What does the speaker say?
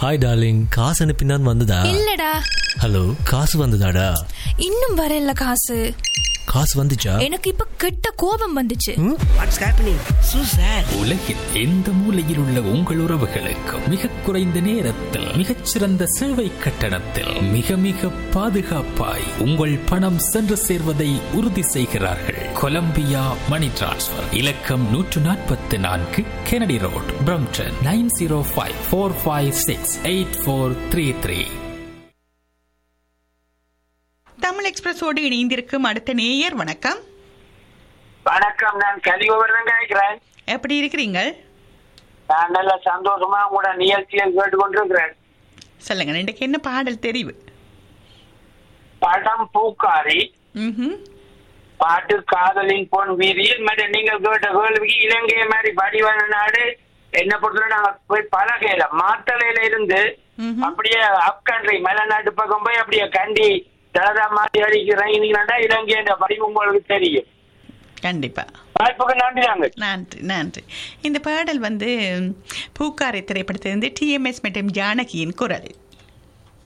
Hi darling காசு அனுப்பினான் வந்ததா இல்லடா ஹலோ காசு வந்ததாடா இன்னும் வரல காசு காசு வந்துச்சா எனக்கு இப்ப கெட்ட கோபம் வந்துச்சு வாட்ஸ் ஹேப்பனிங் சூ சார் உலகின் எந்த மூலையில் உள்ள உங்கள் உறவுகளுக்கு மிக குறைந்த நேரத்தில் மிகச்சிறந்த சேவை கட்டணத்தில் மிக மிக பாதுகாப்பாய் உங்கள் பணம் சென்று சேர்வதை உறுதி செய்கிறார்கள் கொலம்பியா மணி டிரான்ஸ்ஃபர் இலக்கம் நூற்று நாற்பத்தி நான்கு Kennedy road Brampton nine zero five four five six eight four three three Tamil எக்ஸ்பிரஸோடு இணைந்திருக்கும் அடுத்த நேயர் வணக்கம் வணக்கம் நான் கலிகோவர்தான் கேட்கிறேன் எப்படி இருக்கிறீங்க நான் நல்ல சந்தோஷமா உங்களோட நிகழ்ச்சியை கேட்டுக்கொண்டிருக்கிறேன் சொல்லுங்க இன்றைக்கு என்ன பாடல் தெரிவு படம் பூக்காரி ம்ஹும். பாட்டு காதலின் பொன் வீதியில் மற்றும் நீங்கள் கேட்ட கேள்விக்கு இலங்கை மாதிரி வடிவான நாடு என்ன பொறுத்தவரை நாங்க போய் பழகையில மாத்தளையில இருந்து ம்ஹும். அப்படியே அப் கண்ட்ரி மலைநாட்டு பக்கம் போய் அப்படியே கண்டி தலதா மாதிரி அடிக்கிறேன் இன்னைக்கு இலங்கை என்ற வடிவு உங்களுக்கு தெரியும் கண்டிப்பா வாய்ப்புக்கு நன்றி நாங்கள் நன்றி நன்றி இந்த பாடல் வந்து பூக்காரை திரைப்படத்திலிருந்து டிஎம்எஸ் மற்றும் ஜானகியின் குரல்